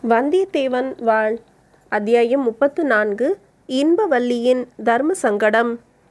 வந்தியத்தேவன் வாழ் அத்தியாயம் முப்பத்து நான்கு இன்பவல்லியின் தர்ம சங்கடம்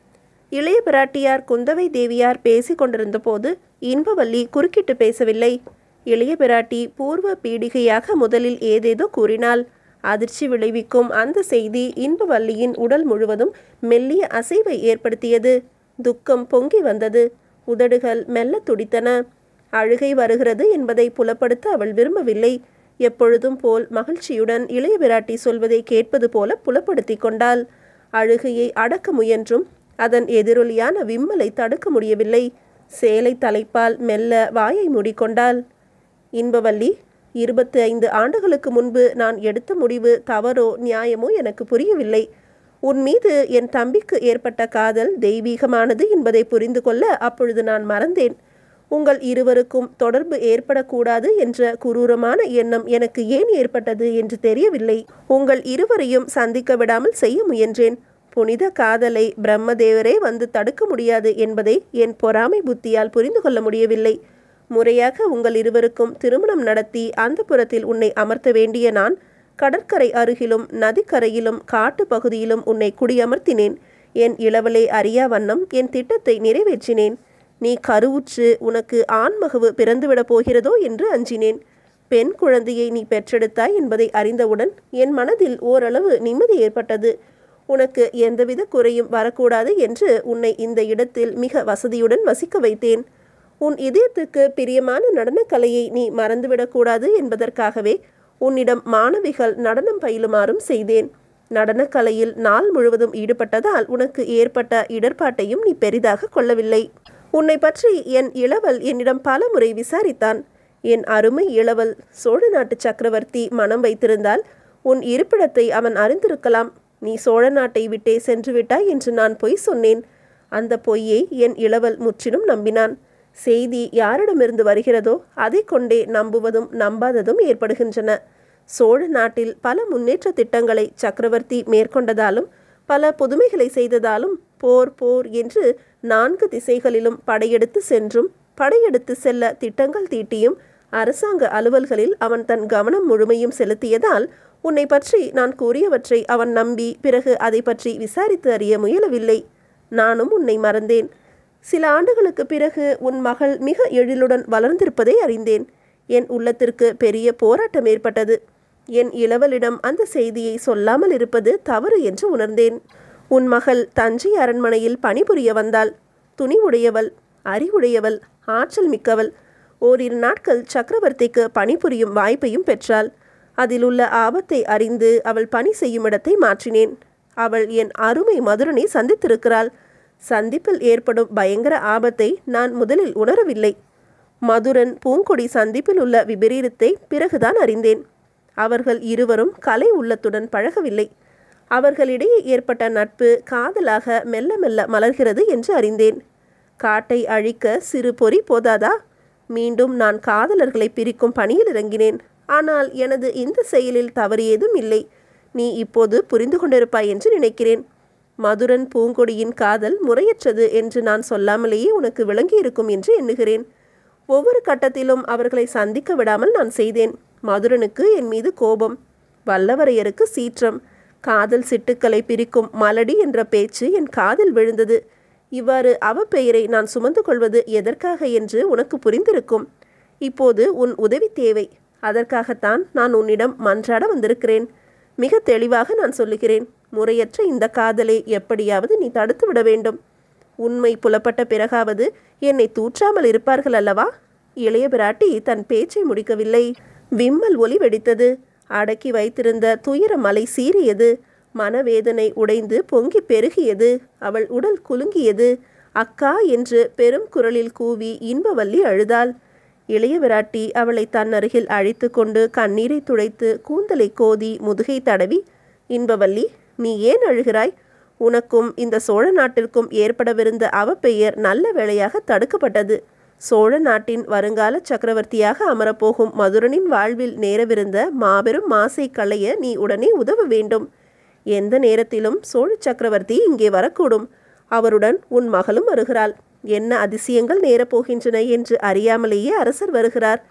இளைய பிராட்டியார் குந்தவை தேவியார் பேசிக் கொண்டிருந்தபோது இன்பவல்லி குறுக்கிட்டு பேசவில்லை இளைய பிராட்டி பூர்வ பீடிகையாக முதலில் ஏதேதோ கூறினாள் அதிர்ச்சி விளைவிக்கும் அந்த செய்தி இன்பவல்லியின் உடல் முழுவதும் மெல்லிய அசைவை ஏற்படுத்தியது துக்கம் பொங்கி வந்தது உதடுகள் மெல்ல துடித்தன அழுகை வருகிறது என்பதை புலப்படுத்த அவள் விரும்பவில்லை எப்பொழுதும் போல் மகிழ்ச்சியுடன் இளைய பிராட்டி சொல்வதை கேட்பது போல புலப்படுத்தி கொண்டாள் அழுகையை அடக்க முயன்றும் அதன் எதிரொலியான விம்மலை தடுக்க முடியவில்லை சேலை தலைப்பால் மெல்ல வாயை மூடிக்கொண்டாள் இன்பவல்லி இருபத்தி ஐந்து ஆண்டுகளுக்கு முன்பு நான் எடுத்த முடிவு தவறோ நியாயமோ எனக்கு புரியவில்லை உன் மீது என் தம்பிக்கு ஏற்பட்ட காதல் தெய்வீகமானது என்பதை புரிந்து கொள்ள அப்பொழுது நான் மறந்தேன் உங்கள் இருவருக்கும் தொடர்பு ஏற்படக்கூடாது என்ற குரூரமான எண்ணம் எனக்கு ஏன் ஏற்பட்டது என்று தெரியவில்லை உங்கள் இருவரையும் சந்திக்க விடாமல் செய்ய முயன்றேன் புனித காதலை பிரம்மதேவரே வந்து தடுக்க முடியாது என்பதை என் பொறாமை புத்தியால் புரிந்து கொள்ள முடியவில்லை முறையாக உங்கள் இருவருக்கும் திருமணம் நடத்தி அந்த புறத்தில் உன்னை அமர்த்த வேண்டிய நான் கடற்கரை அருகிலும் நதிக்கரையிலும் காட்டு பகுதியிலும் உன்னை குடியமர்த்தினேன் என் இளவலே அறியா வண்ணம் என் திட்டத்தை நிறைவேற்றினேன் நீ கருவுற்று உனக்கு ஆண்மகவு பிறந்துவிடப் போகிறதோ என்று அஞ்சினேன் பெண் குழந்தையை நீ பெற்றெடுத்தாய் என்பதை அறிந்தவுடன் என் மனதில் ஓரளவு நிம்மதி ஏற்பட்டது உனக்கு எந்தவித குறையும் வரக்கூடாது என்று உன்னை இந்த இடத்தில் மிக வசதியுடன் வசிக்க வைத்தேன் உன் இதயத்துக்கு பிரியமான நடனக்கலையை நீ மறந்துவிடக்கூடாது என்பதற்காகவே உன்னிடம் மாணவிகள் நடனம் பயிலுமாறும் செய்தேன் நடனக்கலையில் நாள் முழுவதும் ஈடுபட்டதால் உனக்கு ஏற்பட்ட இடர்பாட்டையும் நீ பெரிதாக கொள்ளவில்லை உன்னை பற்றி என் இளவல் என்னிடம் பல முறை விசாரித்தான் என் அருமை இளவல் சோழ நாட்டு சக்கரவர்த்தி மனம் வைத்திருந்தால் உன் இருப்பிடத்தை அவன் அறிந்திருக்கலாம் நீ சோழ நாட்டை விட்டே சென்று விட்டாய் என்று நான் பொய் சொன்னேன் அந்த பொய்யை என் இளவல் முற்றிலும் நம்பினான் செய்தி யாரிடமிருந்து வருகிறதோ அதை கொண்டே நம்புவதும் நம்பாததும் ஏற்படுகின்றன சோழ நாட்டில் பல முன்னேற்ற திட்டங்களை சக்கரவர்த்தி மேற்கொண்டதாலும் பல புதுமைகளை செய்ததாலும் போர் போர் என்று நான்கு திசைகளிலும் படையெடுத்து சென்றும் படையெடுத்து செல்ல திட்டங்கள் தீட்டியும் அரசாங்க அலுவல்களில் அவன் தன் கவனம் முழுமையும் செலுத்தியதால் உன்னை பற்றி நான் கூறியவற்றை அவன் நம்பி பிறகு அதை பற்றி விசாரித்து அறிய முயலவில்லை நானும் உன்னை மறந்தேன் சில ஆண்டுகளுக்கு பிறகு உன் மகள் மிக எழிலுடன் வளர்ந்திருப்பதை அறிந்தேன் என் உள்ளத்திற்கு பெரிய போராட்டம் ஏற்பட்டது என் இளவலிடம் அந்த செய்தியை சொல்லாமல் இருப்பது தவறு என்று உணர்ந்தேன் உன் மகள் தஞ்சை அரண்மனையில் பணிபுரிய வந்தாள் துணிவுடையவள் அறிவுடையவள் ஆற்றல் மிக்கவள் ஓரிரு நாட்கள் சக்கரவர்த்திக்கு பணிபுரியும் வாய்ப்பையும் பெற்றாள் அதில் உள்ள ஆபத்தை அறிந்து அவள் பணி செய்யும் இடத்தை மாற்றினேன் அவள் என் அருமை மதுரனை சந்தித்திருக்கிறாள் சந்திப்பில் ஏற்படும் பயங்கர ஆபத்தை நான் முதலில் உணரவில்லை மதுரன் பூங்கொடி சந்திப்பில் உள்ள விபரீதத்தை பிறகுதான் அறிந்தேன் அவர்கள் இருவரும் கலை உள்ளத்துடன் பழகவில்லை அவர்களிடையே ஏற்பட்ட நட்பு காதலாக மெல்ல மெல்ல மலர்கிறது என்று அறிந்தேன் காட்டை அழிக்க சிறு பொறி போதாதா மீண்டும் நான் காதலர்களை பிரிக்கும் பணியில் இறங்கினேன் ஆனால் எனது இந்த செயலில் தவறு ஏதும் இல்லை நீ இப்போது புரிந்து கொண்டிருப்பாய் என்று நினைக்கிறேன் மதுரன் பூங்கொடியின் காதல் முறையற்றது என்று நான் சொல்லாமலேயே உனக்கு விளங்கியிருக்கும் என்று எண்ணுகிறேன் ஒவ்வொரு கட்டத்திலும் அவர்களை சந்திக்க விடாமல் நான் செய்தேன் மதுரனுக்கு என் மீது கோபம் வல்லவரையருக்கு சீற்றம் காதல் சிட்டுக்களை பிரிக்கும் மலடி என்ற பேச்சு என் காதில் விழுந்தது இவ்வாறு அவ பெயரை நான் சுமந்து கொள்வது எதற்காக என்று உனக்கு புரிந்திருக்கும் இப்போது உன் உதவி தேவை அதற்காகத்தான் நான் உன்னிடம் மன்றாட வந்திருக்கிறேன் மிக தெளிவாக நான் சொல்லுகிறேன் முறையற்ற இந்த காதலை எப்படியாவது நீ தடுத்து விட வேண்டும் உண்மை புலப்பட்ட பிறகாவது என்னை தூற்றாமல் இருப்பார்கள் அல்லவா இளைய பிராட்டி தன் பேச்சை முடிக்கவில்லை விம்மல் ஒலி வெடித்தது அடக்கி வைத்திருந்த துயர மலை சீறியது மனவேதனை உடைந்து பொங்கி பெருகியது அவள் உடல் குலுங்கியது அக்கா என்று பெரும் குரலில் கூவி இன்பவல்லி அழுதாள் இளைய விராட்டி அவளை தன் அருகில் அழைத்து கொண்டு கண்ணீரை துடைத்து கூந்தலை கோதி முதுகை தடவி இன்பவல்லி நீ ஏன் அழுகிறாய் உனக்கும் இந்த சோழ நாட்டிற்கும் ஏற்படவிருந்த அவப்பெயர் நல்ல வேளையாக தடுக்கப்பட்டது சோழ நாட்டின் வருங்கால சக்கரவர்த்தியாக அமரப்போகும் மதுரனின் வாழ்வில் நேரவிருந்த மாபெரும் மாசை களைய நீ உடனே உதவ வேண்டும் எந்த நேரத்திலும் சோழ சக்கரவர்த்தி இங்கே வரக்கூடும் அவருடன் உன் மகளும் வருகிறாள் என்ன அதிசயங்கள் நேரப்போகின்றன என்று அறியாமலேயே அரசர் வருகிறார்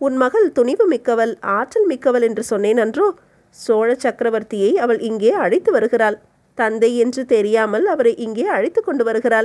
உன் மகள் துணிவு மிக்கவள் ஆற்றல் மிக்கவள் என்று சொன்னேன் அன்றோ சோழ சக்கரவர்த்தியை அவள் இங்கே அழைத்து வருகிறாள் தந்தை என்று தெரியாமல் அவரை இங்கே அழைத்து கொண்டு வருகிறாள்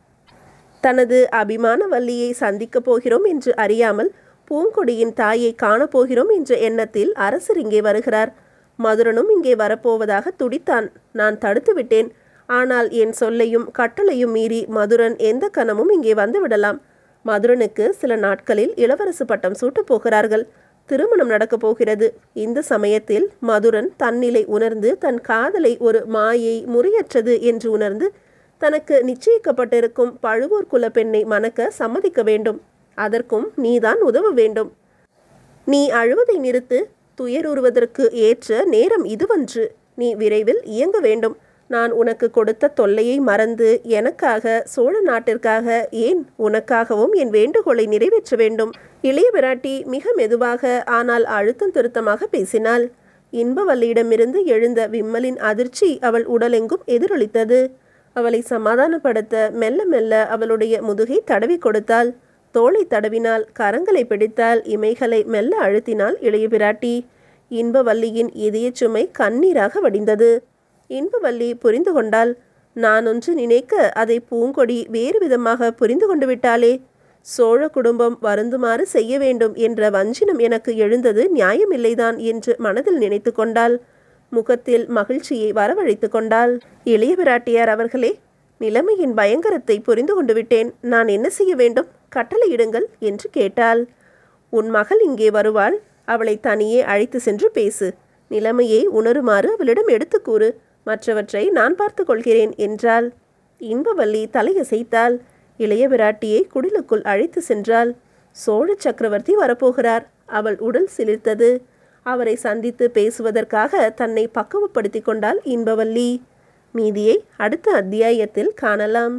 தனது அபிமான வள்ளியை சந்திக்கப் போகிறோம் என்று அறியாமல் பூங்கொடியின் தாயை காணப்போகிறோம் என்ற எண்ணத்தில் அரசர் இங்கே வருகிறார் மதுரனும் இங்கே வரப்போவதாக துடித்தான் நான் தடுத்து விட்டேன் ஆனால் என் சொல்லையும் கட்டளையும் மீறி மதுரன் எந்த கணமும் இங்கே வந்து விடலாம் மதுரனுக்கு சில நாட்களில் இளவரசு பட்டம் சூட்டப் போகிறார்கள் திருமணம் நடக்கப் போகிறது இந்த சமயத்தில் மதுரன் தன்னிலை உணர்ந்து தன் காதலை ஒரு மாயை முறியற்றது என்று உணர்ந்து தனக்கு நிச்சயிக்கப்பட்டிருக்கும் பழுவூர் குல பெண்ணை மணக்க சம்மதிக்க வேண்டும் அதற்கும் நீதான் உதவ வேண்டும் நீ அழுவதை நிறுத்து துயருறுவதற்கு ஏற்ற நேரம் இதுவன்று நீ விரைவில் இயங்க வேண்டும் நான் உனக்கு கொடுத்த தொல்லையை மறந்து எனக்காக சோழ நாட்டிற்காக ஏன் உனக்காகவும் என் வேண்டுகோளை நிறைவேற்ற வேண்டும் இளைய பிராட்டி மிக மெதுவாக ஆனால் அழுத்தம் திருத்தமாக பேசினாள் இன்பவல்லியிடமிருந்து எழுந்த விம்மலின் அதிர்ச்சி அவள் உடலெங்கும் எதிரொலித்தது அவளை சமாதானப்படுத்த மெல்ல மெல்ல அவளுடைய முதுகை தடவி கொடுத்தாள் தோளை தடவினாள் கரங்களை பிடித்தால் இமைகளை மெல்ல அழுத்தினாள் இளைய பிராட்டி இன்பவல்லியின் இதயச் சுமை கண்ணீராக வடிந்தது இன்பவல்லி புரிந்து கொண்டாள் நான் ஒன்று நினைக்க அதை பூங்கொடி வேறு விதமாக புரிந்து கொண்டு விட்டாளே சோழ குடும்பம் வருந்துமாறு செய்ய வேண்டும் என்ற வஞ்சினம் எனக்கு எழுந்தது நியாயமில்லைதான் என்று மனதில் நினைத்து கொண்டாள் முகத்தில் மகிழ்ச்சியை வரவழைத்து கொண்டாள் இளைய பிராட்டியார் அவர்களே நிலைமையின் பயங்கரத்தை புரிந்து கொண்டு விட்டேன் நான் என்ன செய்ய வேண்டும் கட்டளையிடுங்கள் என்று கேட்டாள் உன் மகள் இங்கே வருவாள் அவளை தனியே அழைத்து சென்று பேசு நிலைமையை உணருமாறு அவளிடம் எடுத்து கூறு மற்றவற்றை நான் பார்த்து கொள்கிறேன் என்றாள் இன்பவல்லி தலையசைத்தாள் இளைய பிராட்டியை குடிலுக்குள் அழைத்து சென்றாள் சோழ சக்கரவர்த்தி வரப்போகிறார் அவள் உடல் சிலிர்த்தது அவரை சந்தித்து பேசுவதற்காக தன்னை பக்குவப்படுத்தி கொண்டாள் இன்பவல்லி மீதியை அடுத்த அத்தியாயத்தில் காணலாம்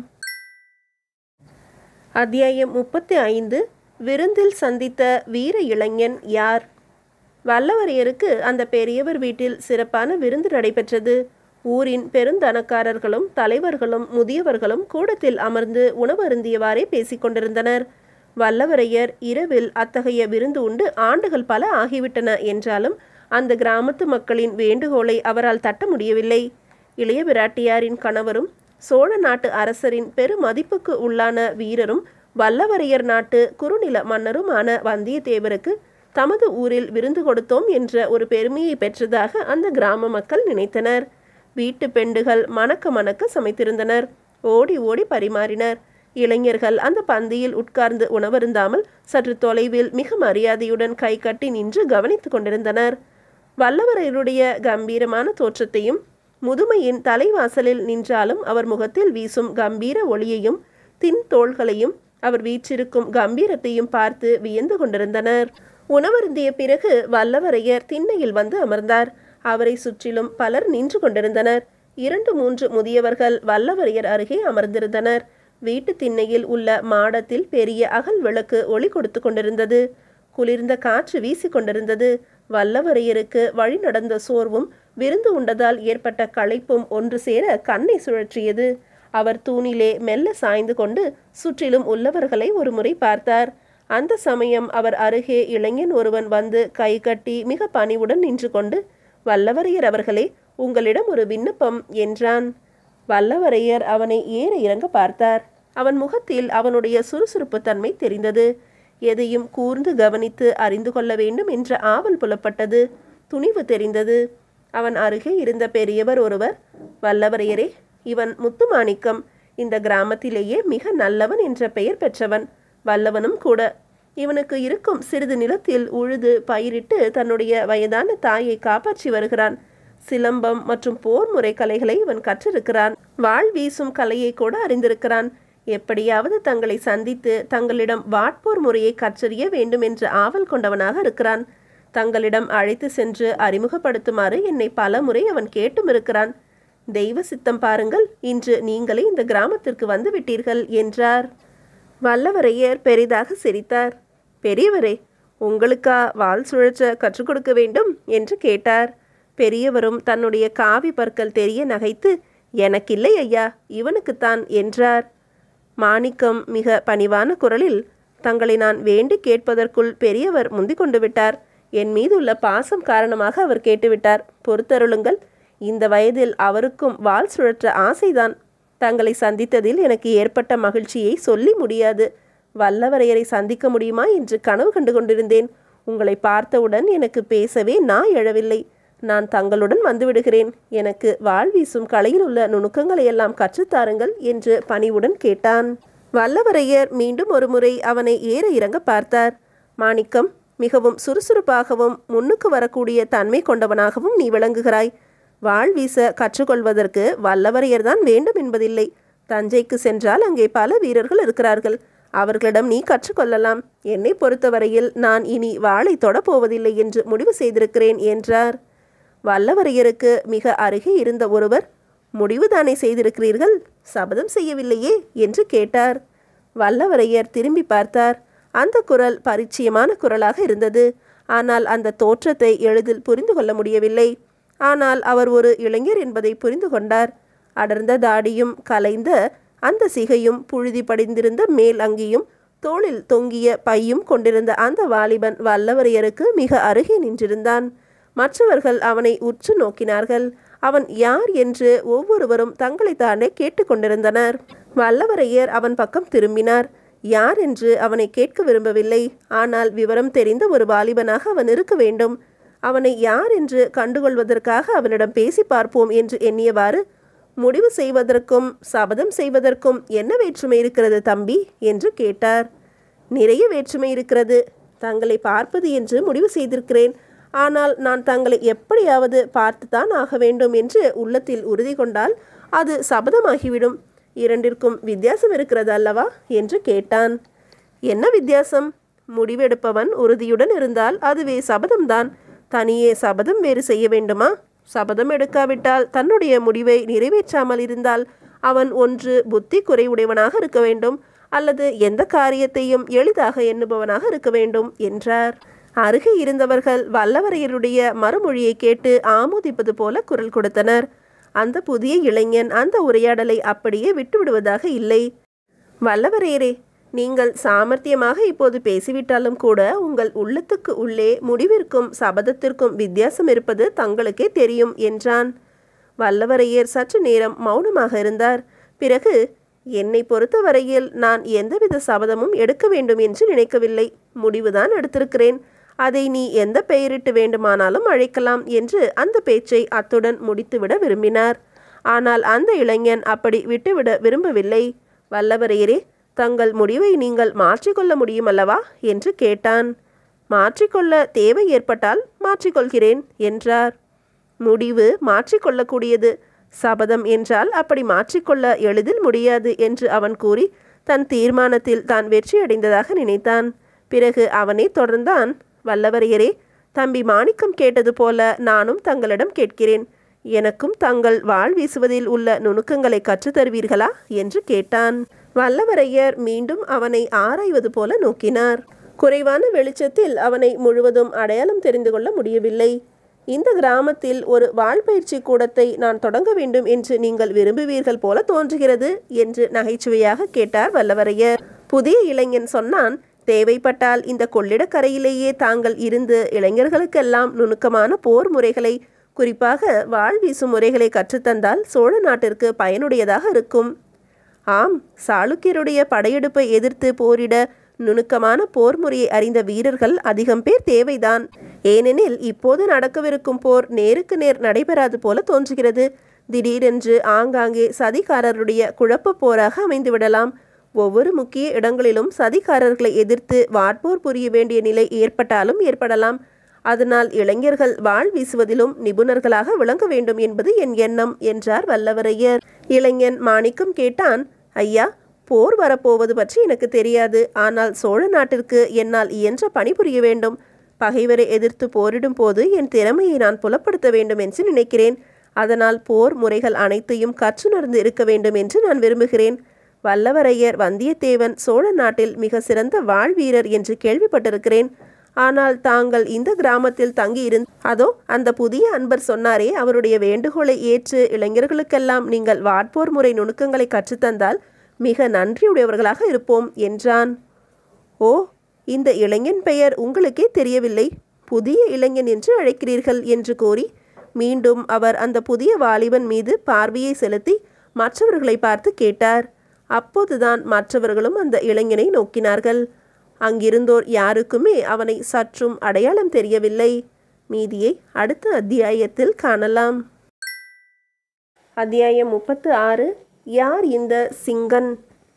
அத்தியாயம் முப்பத்தி ஐந்து விருந்தில் சந்தித்த வீர இளைஞன் யார் வல்லவரையருக்கு அந்த பெரியவர் வீட்டில் சிறப்பான விருந்து நடைபெற்றது ஊரின் பெருந்தனக்காரர்களும் தலைவர்களும் முதியவர்களும் கூடத்தில் அமர்ந்து உணவருந்தியவாறே பேசிக் கொண்டிருந்தனர் வல்லவரையர் இரவில் அத்தகைய விருந்து உண்டு ஆண்டுகள் பல ஆகிவிட்டன என்றாலும் அந்த கிராமத்து மக்களின் வேண்டுகோளை அவரால் தட்ட முடியவில்லை இளைய பிராட்டியாரின் கணவரும் சோழ நாட்டு அரசரின் பெருமதிப்புக்கு உள்ளான வீரரும் வல்லவரையர் நாட்டு குறுநில மன்னருமான வந்தியத்தேவருக்கு தமது ஊரில் விருந்து கொடுத்தோம் என்ற ஒரு பெருமையை பெற்றதாக அந்த கிராம மக்கள் நினைத்தனர் வீட்டு பெண்டுகள் மணக்க மணக்க சமைத்திருந்தனர் ஓடி ஓடி பரிமாறினர் இளைஞர்கள் அந்த பந்தியில் உட்கார்ந்து உணவருந்தாமல் சற்று தொலைவில் மிக மரியாதையுடன் கை கட்டி நின்று கவனித்துக் கொண்டிருந்தனர் வல்லவரையருடைய கம்பீரமான தோற்றத்தையும் முதுமையின் தலைவாசலில் நின்றாலும் அவர் முகத்தில் வீசும் கம்பீர ஒளியையும் தின் தோள்களையும் அவர் வீற்றிருக்கும் கம்பீரத்தையும் பார்த்து வியந்து கொண்டிருந்தனர் உணவருந்திய பிறகு வல்லவரையர் திண்ணையில் வந்து அமர்ந்தார் அவரை சுற்றிலும் பலர் நின்று கொண்டிருந்தனர் இரண்டு மூன்று முதியவர்கள் வல்லவரையர் அருகே அமர்ந்திருந்தனர் வீட்டு திண்ணையில் உள்ள மாடத்தில் பெரிய அகல் விளக்கு ஒளி கொடுத்து கொண்டிருந்தது குளிர்ந்த காற்று வீசிக் கொண்டிருந்தது வல்லவரையருக்கு வழி நடந்த சோர்வும் விருந்து உண்டதால் ஏற்பட்ட களைப்பும் ஒன்று சேர கண்ணை சுழற்றியது அவர் தூணிலே மெல்ல சாய்ந்து கொண்டு சுற்றிலும் உள்ளவர்களை ஒரு முறை பார்த்தார் அந்த சமயம் அவர் அருகே இளைஞன் ஒருவன் வந்து கை கட்டி மிக பணிவுடன் நின்று கொண்டு வல்லவரையர் அவர்களே உங்களிடம் ஒரு விண்ணப்பம் என்றான் வல்லவரையர் அவனை ஏற இறங்க பார்த்தார் அவன் முகத்தில் அவனுடைய சுறுசுறுப்பு தன்மை தெரிந்தது எதையும் கூர்ந்து கவனித்து அறிந்து கொள்ள வேண்டும் என்ற ஆவல் புலப்பட்டது துணிவு தெரிந்தது அவன் அருகே இருந்த பெரியவர் ஒருவர் வல்லவரையரே இவன் முத்துமாணிக்கம் இந்த கிராமத்திலேயே மிக நல்லவன் என்ற பெயர் பெற்றவன் வல்லவனும் கூட இவனுக்கு இருக்கும் சிறிது நிலத்தில் உழுது பயிரிட்டு தன்னுடைய வயதான தாயை காப்பாற்றி வருகிறான் சிலம்பம் மற்றும் போர் முறை கலைகளை இவன் கற்றிருக்கிறான் வாழ் வீசும் கலையை கூட அறிந்திருக்கிறான் எப்படியாவது தங்களை சந்தித்து தங்களிடம் வாட்போர் முறையை கற்றறிய வேண்டும் என்ற ஆவல் கொண்டவனாக இருக்கிறான் தங்களிடம் அழைத்து சென்று அறிமுகப்படுத்துமாறு என்னை பல முறை அவன் கேட்டும் இருக்கிறான் தெய்வ சித்தம் பாருங்கள் இன்று நீங்களே இந்த கிராமத்திற்கு வந்து விட்டீர்கள் என்றார் வல்லவரையர் பெரிதாக சிரித்தார் பெரியவரே உங்களுக்கா வால் சுழற்ற கற்றுக் கொடுக்க வேண்டும் என்று கேட்டார் பெரியவரும் தன்னுடைய காவி பற்கள் தெரிய நகைத்து எனக்கில்லை ஐயா இவனுக்குத்தான் என்றார் மாணிக்கம் மிக பணிவான குரலில் தங்களை நான் வேண்டி கேட்பதற்குள் பெரியவர் முந்திக் கொண்டு விட்டார் என் மீது உள்ள பாசம் காரணமாக அவர் கேட்டுவிட்டார் பொறுத்தருளுங்கள் இந்த வயதில் அவருக்கும் வாள் சுழற்ற ஆசைதான் தங்களை சந்தித்ததில் எனக்கு ஏற்பட்ட மகிழ்ச்சியை சொல்லி முடியாது வல்லவரையரை சந்திக்க முடியுமா என்று கனவு கண்டு கொண்டிருந்தேன் உங்களை பார்த்தவுடன் எனக்கு பேசவே நான் எழவில்லை நான் தங்களுடன் வந்துவிடுகிறேன் எனக்கு வாழ் வீசும் கலையில் உள்ள நுணுக்கங்களை எல்லாம் கற்றுத்தாருங்கள் என்று பணிவுடன் கேட்டான் வல்லவரையர் மீண்டும் ஒருமுறை அவனை ஏற இறங்க பார்த்தார் மாணிக்கம் மிகவும் சுறுசுறுப்பாகவும் முன்னுக்கு வரக்கூடிய தன்மை கொண்டவனாகவும் நீ விளங்குகிறாய் வாழ் வீச கற்றுக்கொள்வதற்கு வல்லவரையர்தான் வேண்டும் என்பதில்லை தஞ்சைக்கு சென்றால் அங்கே பல வீரர்கள் இருக்கிறார்கள் அவர்களிடம் நீ கற்றுக்கொள்ளலாம் என்னை பொறுத்தவரையில் நான் இனி வாளை தொடப்போவதில்லை என்று முடிவு செய்திருக்கிறேன் என்றார் வல்லவரையருக்கு மிக அருகே இருந்த ஒருவர் முடிவுதானே செய்திருக்கிறீர்கள் சபதம் செய்யவில்லையே என்று கேட்டார் வல்லவரையர் திரும்பி பார்த்தார் அந்த குரல் பரிச்சயமான குரலாக இருந்தது ஆனால் அந்த தோற்றத்தை எளிதில் புரிந்து கொள்ள முடியவில்லை ஆனால் அவர் ஒரு இளைஞர் என்பதை புரிந்து கொண்டார் அடர்ந்த தாடியும் கலைந்த அந்த சிகையும் புழுதி படிந்திருந்த மேல் அங்கியும் தோளில் தொங்கிய பையும் கொண்டிருந்த அந்த வாலிபன் வல்லவரையருக்கு மிக அருகே நின்றிருந்தான் மற்றவர்கள் அவனை உற்று நோக்கினார்கள் அவன் யார் என்று ஒவ்வொருவரும் தங்களை தானே கேட்டுக்கொண்டிருந்தனர் வல்லவரையர் அவன் பக்கம் திரும்பினார் யார் என்று அவனை கேட்க விரும்பவில்லை ஆனால் விவரம் தெரிந்த ஒரு வாலிபனாக அவன் இருக்க வேண்டும் அவனை யார் என்று கண்டுகொள்வதற்காக அவனிடம் பேசி பார்ப்போம் என்று எண்ணியவாறு முடிவு செய்வதற்கும் சபதம் செய்வதற்கும் என்ன வேற்றுமை இருக்கிறது தம்பி என்று கேட்டார் நிறைய வேற்றுமை இருக்கிறது தங்களை பார்ப்பது என்று முடிவு செய்திருக்கிறேன் ஆனால் நான் தங்களை எப்படியாவது பார்த்துதான் ஆக வேண்டும் என்று உள்ளத்தில் உறுதி கொண்டால் அது சபதமாகிவிடும் இரண்டிற்கும் வித்தியாசம் இருக்கிறது அல்லவா என்று கேட்டான் என்ன வித்தியாசம் முடிவெடுப்பவன் உறுதியுடன் இருந்தால் அதுவே சபதம்தான் தனியே சபதம் வேறு செய்ய வேண்டுமா சபதம் எடுக்காவிட்டால் தன்னுடைய முடிவை நிறைவேற்றாமல் இருந்தால் அவன் ஒன்று புத்தி குறைவுடையவனாக இருக்க வேண்டும் அல்லது எந்த காரியத்தையும் எளிதாக எண்ணுபவனாக இருக்க வேண்டும் என்றார் அருகே இருந்தவர்கள் வல்லவரையருடைய மறுமொழியை கேட்டு ஆமோதிப்பது போல குரல் கொடுத்தனர் அந்த புதிய இளைஞன் அந்த உரையாடலை அப்படியே விட்டுவிடுவதாக இல்லை வல்லவரையரே நீங்கள் சாமர்த்தியமாக இப்போது பேசிவிட்டாலும் கூட உங்கள் உள்ளத்துக்கு உள்ளே முடிவிற்கும் சபதத்திற்கும் வித்தியாசம் இருப்பது தங்களுக்கே தெரியும் என்றான் வல்லவரையர் சற்று நேரம் மௌனமாக இருந்தார் பிறகு என்னை பொறுத்தவரையில் நான் எந்தவித சபதமும் எடுக்க வேண்டும் என்று நினைக்கவில்லை முடிவுதான் எடுத்திருக்கிறேன் அதை நீ எந்த பெயரிட்டு வேண்டுமானாலும் அழைக்கலாம் என்று அந்த பேச்சை அத்துடன் முடித்துவிட விரும்பினார் ஆனால் அந்த இளைஞன் அப்படி விட்டுவிட விரும்பவில்லை வல்லவரையரே தங்கள் முடிவை நீங்கள் மாற்றிக்கொள்ள முடியுமல்லவா என்று கேட்டான் மாற்றிக்கொள்ள தேவை ஏற்பட்டால் மாற்றிக்கொள்கிறேன் என்றார் முடிவு மாற்றிக்கொள்ளக்கூடியது சபதம் என்றால் அப்படி மாற்றிக்கொள்ள எளிதில் முடியாது என்று அவன் கூறி தன் தீர்மானத்தில் தான் வெற்றியடைந்ததாக நினைத்தான் பிறகு அவனே தொடர்ந்தான் வல்லவரையரே தம்பி மாணிக்கம் கேட்டது போல நானும் தங்களிடம் கேட்கிறேன் எனக்கும் தங்கள் வாழ் வீசுவதில் உள்ள நுணுக்கங்களை கற்றுத் தருவீர்களா என்று கேட்டான் வல்லவரையர் மீண்டும் அவனை ஆராய்வது போல நோக்கினார் குறைவான வெளிச்சத்தில் அவனை முழுவதும் அடையாளம் தெரிந்து கொள்ள முடியவில்லை இந்த கிராமத்தில் ஒரு வாழ்பயிற்சி கூடத்தை நான் தொடங்க வேண்டும் என்று நீங்கள் விரும்புவீர்கள் போல தோன்றுகிறது என்று நகைச்சுவையாக கேட்டார் வல்லவரையர் புதிய இளைஞன் சொன்னான் தேவைப்பட்டால் இந்த கொள்ளிடக்கரையிலேயே தாங்கள் இருந்து இளைஞர்களுக்கெல்லாம் நுணுக்கமான போர் முறைகளை குறிப்பாக வாழ் வீசும் முறைகளை கற்றுத்தந்தால் சோழ நாட்டிற்கு பயனுடையதாக இருக்கும் ஆம் சாளுக்கியருடைய படையெடுப்பை எதிர்த்து போரிட நுணுக்கமான போர் முறையை அறிந்த வீரர்கள் அதிகம் பேர் தேவைதான் ஏனெனில் இப்போது நடக்கவிருக்கும் போர் நேருக்கு நேர் நடைபெறாது போல தோன்றுகிறது திடீரென்று ஆங்காங்கே சதிகாரருடைய குழப்பப் போராக அமைந்துவிடலாம் ஒவ்வொரு முக்கிய இடங்களிலும் சதிகாரர்களை எதிர்த்து வாட்போர் புரிய வேண்டிய நிலை ஏற்பட்டாலும் ஏற்படலாம் அதனால் இளைஞர்கள் வாழ் வீசுவதிலும் நிபுணர்களாக விளங்க வேண்டும் என்பது என் எண்ணம் என்றார் வல்லவரையர் இளைஞன் மாணிக்கம் கேட்டான் ஐயா போர் வரப்போவது பற்றி எனக்கு தெரியாது ஆனால் சோழ நாட்டிற்கு என்னால் இயன்ற பணிபுரிய வேண்டும் பகைவரை எதிர்த்து போரிடும் போது என் திறமையை நான் புலப்படுத்த வேண்டும் என்று நினைக்கிறேன் அதனால் போர் முறைகள் அனைத்தையும் கற்றுணர்ந்து இருக்க வேண்டும் என்று நான் விரும்புகிறேன் வல்லவரையர் வந்தியத்தேவன் சோழ நாட்டில் மிக சிறந்த வாழ்வீரர் என்று கேள்விப்பட்டிருக்கிறேன் ஆனால் தாங்கள் இந்த கிராமத்தில் தங்கி இருந் அதோ அந்த புதிய அன்பர் சொன்னாரே அவருடைய வேண்டுகோளை ஏற்று இளைஞர்களுக்கெல்லாம் நீங்கள் வாட்போர் முறை நுணுக்கங்களை கற்றுத்தந்தால் மிக நன்றியுடையவர்களாக இருப்போம் என்றான் ஓ இந்த இளைஞன் பெயர் உங்களுக்கே தெரியவில்லை புதிய இளைஞன் என்று அழைக்கிறீர்கள் என்று கூறி மீண்டும் அவர் அந்த புதிய வாலிபன் மீது பார்வையை செலுத்தி மற்றவர்களை பார்த்து கேட்டார் அப்போதுதான் மற்றவர்களும் அந்த இளைஞனை நோக்கினார்கள் அங்கிருந்தோர் யாருக்குமே அவனை சற்றும் அடையாளம் தெரியவில்லை மீதியை அடுத்த அத்தியாயத்தில் காணலாம் அத்தியாயம் முப்பத்து ஆறு யார் இந்த சிங்கன்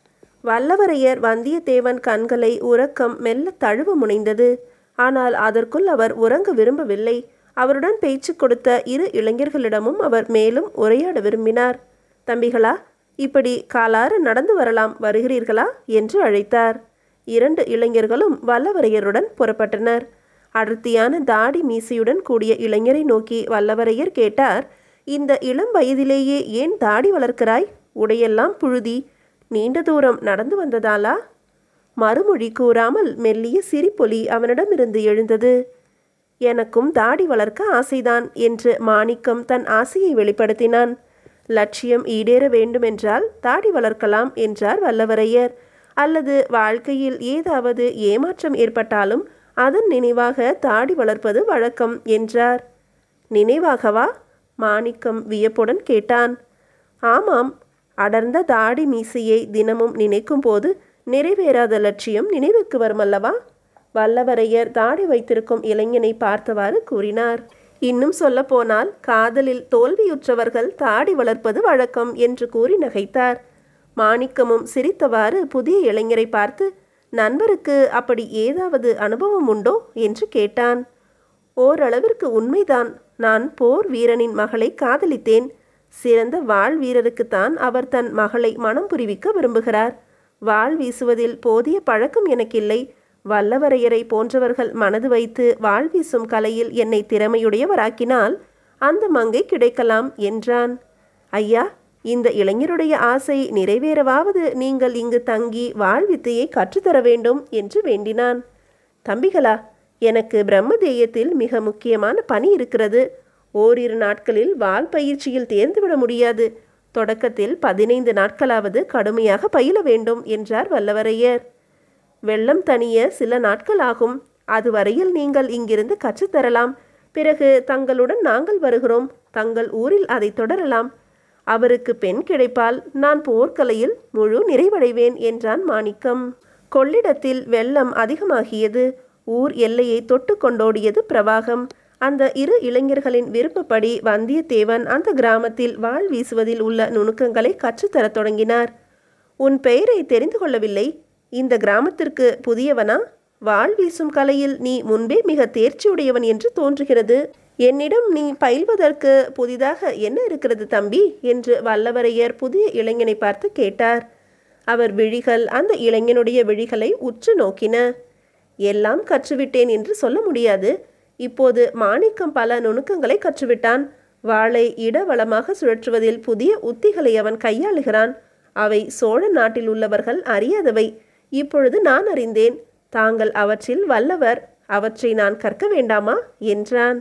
வல்லவரையர் வந்தியத்தேவன் கண்களை உறக்கம் மெல்ல தழுவ முனைந்தது ஆனால் அதற்குள் அவர் உறங்க விரும்பவில்லை அவருடன் பேச்சு கொடுத்த இரு இளைஞர்களிடமும் அவர் மேலும் உரையாட விரும்பினார் தம்பிகளா இப்படி காலாறு நடந்து வரலாம் வருகிறீர்களா என்று அழைத்தார் இரண்டு இளைஞர்களும் வல்லவரையருடன் புறப்பட்டனர் அடர்த்தியான தாடி மீசையுடன் கூடிய இளைஞரை நோக்கி வல்லவரையர் கேட்டார் இந்த இளம் வயதிலேயே ஏன் தாடி வளர்க்கிறாய் உடையெல்லாம் புழுதி நீண்ட தூரம் நடந்து வந்ததாலா மறுமொழி கூறாமல் மெல்லிய சிரிப்பொலி அவனிடமிருந்து எழுந்தது எனக்கும் தாடி வளர்க்க ஆசைதான் என்று மாணிக்கம் தன் ஆசையை வெளிப்படுத்தினான் லட்சியம் ஈடேற வேண்டுமென்றால் தாடி வளர்க்கலாம் என்றார் வல்லவரையர் அல்லது வாழ்க்கையில் ஏதாவது ஏமாற்றம் ஏற்பட்டாலும் அதன் நினைவாக தாடி வளர்ப்பது வழக்கம் என்றார் நினைவாகவா மாணிக்கம் வியப்புடன் கேட்டான் ஆமாம் அடர்ந்த தாடி மீசையை தினமும் நினைக்கும் போது நிறைவேறாத லட்சியம் நினைவுக்கு வருமல்லவா வல்லவரையர் தாடி வைத்திருக்கும் இளைஞனை பார்த்தவாறு கூறினார் இன்னும் சொல்லப்போனால் காதலில் தோல்வியுற்றவர்கள் தாடி வளர்ப்பது வழக்கம் என்று கூறி நகைத்தார் மாணிக்கமும் சிரித்தவாறு புதிய இளைஞரை பார்த்து நண்பருக்கு அப்படி ஏதாவது அனுபவம் உண்டோ என்று கேட்டான் ஓரளவிற்கு உண்மைதான் நான் போர் வீரனின் மகளை காதலித்தேன் சிறந்த வாள் வீரருக்குத்தான் அவர் தன் மகளை மனம் புரிவிக்க விரும்புகிறார் வாள் வீசுவதில் போதிய பழக்கம் எனக்கில்லை வல்லவரையரை போன்றவர்கள் மனது வைத்து வாள் வீசும் கலையில் என்னை திறமையுடையவராக்கினால் அந்த மங்கை கிடைக்கலாம் என்றான் ஐயா இந்த இளைஞருடைய ஆசை நிறைவேறவாவது நீங்கள் இங்கு தங்கி வாழ்வித்தையை கற்றுத்தர வேண்டும் என்று வேண்டினான் தம்பிகளா எனக்கு பிரம்மதேயத்தில் மிக முக்கியமான பணி இருக்கிறது ஓரிரு நாட்களில் வால் பயிற்சியில் தேர்ந்துவிட முடியாது தொடக்கத்தில் பதினைந்து நாட்களாவது கடுமையாக பயில வேண்டும் என்றார் வல்லவரையர் வெள்ளம் தணிய சில நாட்கள் ஆகும் அதுவரையில் நீங்கள் இங்கிருந்து கற்றுத்தரலாம் பிறகு தங்களுடன் நாங்கள் வருகிறோம் தங்கள் ஊரில் அதை தொடரலாம் அவருக்கு பெண் கிடைப்பால் நான் போர்க்கலையில் முழு நிறைவடைவேன் என்றான் மாணிக்கம் கொள்ளிடத்தில் வெள்ளம் அதிகமாகியது ஊர் எல்லையை தொட்டு கொண்டோடியது பிரவாகம் அந்த இரு இளைஞர்களின் விருப்பப்படி வந்தியத்தேவன் அந்த கிராமத்தில் வாழ் வீசுவதில் உள்ள நுணுக்கங்களை கற்றுத்தரத் தொடங்கினார் உன் பெயரை தெரிந்து கொள்ளவில்லை இந்த கிராமத்திற்கு புதியவனா வாழ் வீசும் கலையில் நீ முன்பே மிக தேர்ச்சியுடையவன் என்று தோன்றுகிறது என்னிடம் நீ பயில்வதற்கு புதிதாக என்ன இருக்கிறது தம்பி என்று வல்லவரையர் புதிய இளைஞனை பார்த்து கேட்டார் அவர் விழிகள் அந்த இளைஞனுடைய விழிகளை உற்று நோக்கின எல்லாம் கற்றுவிட்டேன் என்று சொல்ல முடியாது இப்போது மாணிக்கம் பல நுணுக்கங்களை கற்றுவிட்டான் வாளை இடவளமாக சுழற்றுவதில் புதிய உத்திகளை அவன் கையாளுகிறான் அவை சோழ நாட்டில் உள்ளவர்கள் அறியாதவை இப்பொழுது நான் அறிந்தேன் தாங்கள் அவற்றில் வல்லவர் அவற்றை நான் கற்க வேண்டாமா என்றான்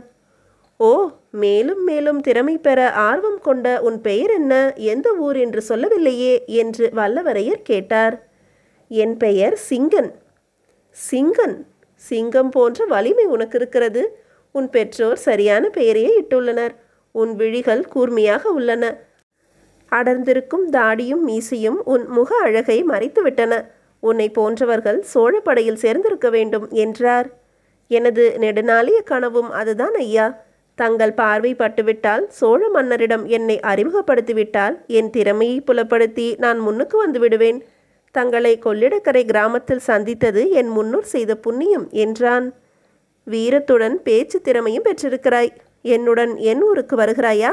ஓ மேலும் மேலும் திறமை பெற ஆர்வம் கொண்ட உன் பெயர் என்ன எந்த ஊர் என்று சொல்லவில்லையே என்று வல்லவரையர் கேட்டார் என் பெயர் சிங்கன் சிங்கன் சிங்கம் போன்ற வலிமை உனக்கு இருக்கிறது உன் பெற்றோர் சரியான பெயரையே இட்டுள்ளனர் உன் விழிகள் கூர்மையாக உள்ளன அடர்ந்திருக்கும் தாடியும் மீசையும் உன் முக அழகை மறைத்துவிட்டன உன்னை போன்றவர்கள் சோழப்படையில் சேர்ந்திருக்க வேண்டும் என்றார் எனது நெடுநாளிய கனவும் அதுதான் ஐயா தங்கள் பார்வை பட்டுவிட்டால் சோழ மன்னரிடம் என்னை அறிமுகப்படுத்திவிட்டால் என் திறமையை புலப்படுத்தி நான் முன்னுக்கு வந்து விடுவேன் தங்களை கொள்ளிடக்கரை கிராமத்தில் சந்தித்தது என் முன்னோர் செய்த புண்ணியம் என்றான் வீரத்துடன் பேச்சு திறமையும் பெற்றிருக்கிறாய் என்னுடன் என் ஊருக்கு வருகிறாயா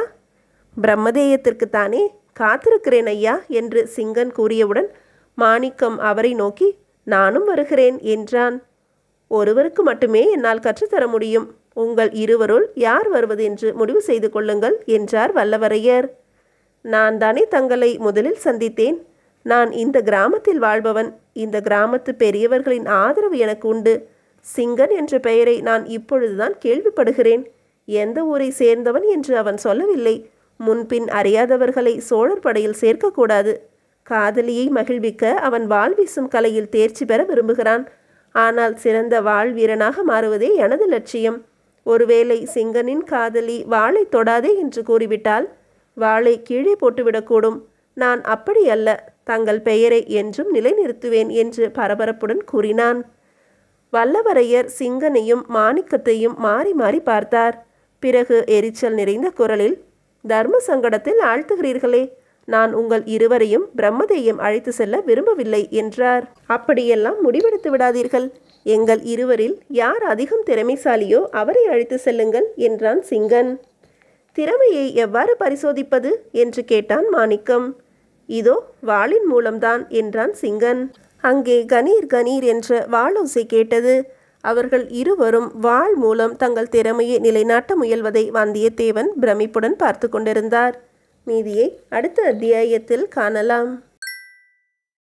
பிரம்மதேயத்திற்குத்தானே காத்திருக்கிறேன் ஐயா என்று சிங்கன் கூறியவுடன் மாணிக்கம் அவரை நோக்கி நானும் வருகிறேன் என்றான் ஒருவருக்கு மட்டுமே என்னால் கற்றுத்தர முடியும் உங்கள் இருவருள் யார் வருவது என்று முடிவு செய்து கொள்ளுங்கள் என்றார் வல்லவரையர் நான் தானே தங்களை முதலில் சந்தித்தேன் நான் இந்த கிராமத்தில் வாழ்பவன் இந்த கிராமத்து பெரியவர்களின் ஆதரவு எனக்கு உண்டு சிங்கன் என்ற பெயரை நான் இப்பொழுதுதான் கேள்விப்படுகிறேன் எந்த ஊரை சேர்ந்தவன் என்று அவன் சொல்லவில்லை முன்பின் அறியாதவர்களை சோழர் படையில் சேர்க்கக்கூடாது காதலியை மகிழ்விக்க அவன் வாழ்வீசும் கலையில் தேர்ச்சி பெற விரும்புகிறான் ஆனால் சிறந்த வாள் வீரனாக மாறுவதே எனது லட்சியம் ஒருவேளை சிங்கனின் காதலி வாளை தொடாதே என்று கூறிவிட்டால் வாளை கீழே போட்டுவிடக்கூடும் நான் அப்படி அல்ல தங்கள் பெயரை என்றும் நிலைநிறுத்துவேன் என்று பரபரப்புடன் கூறினான் வல்லவரையர் சிங்கனையும் மாணிக்கத்தையும் மாறி மாறி பார்த்தார் பிறகு எரிச்சல் நிறைந்த குரலில் தர்ம சங்கடத்தில் ஆழ்த்துகிறீர்களே நான் உங்கள் இருவரையும் பிரம்மதேயம் அழைத்து செல்ல விரும்பவில்லை என்றார் அப்படியெல்லாம் முடிவெடுத்து விடாதீர்கள் எங்கள் இருவரில் யார் அதிகம் திறமைசாலியோ அவரை அழைத்து செல்லுங்கள் என்றான் சிங்கன் திறமையை எவ்வாறு பரிசோதிப்பது என்று கேட்டான் மாணிக்கம் இதோ வாளின் மூலம்தான் என்றான் சிங்கன் அங்கே கணீர் கணீர் என்ற வாளோசை கேட்டது அவர்கள் இருவரும் வாள் மூலம் தங்கள் திறமையை நிலைநாட்ட முயல்வதை வந்தியத்தேவன் பிரமிப்புடன் பார்த்து கொண்டிருந்தார் மீதியை அடுத்த அத்தியாயத்தில் காணலாம்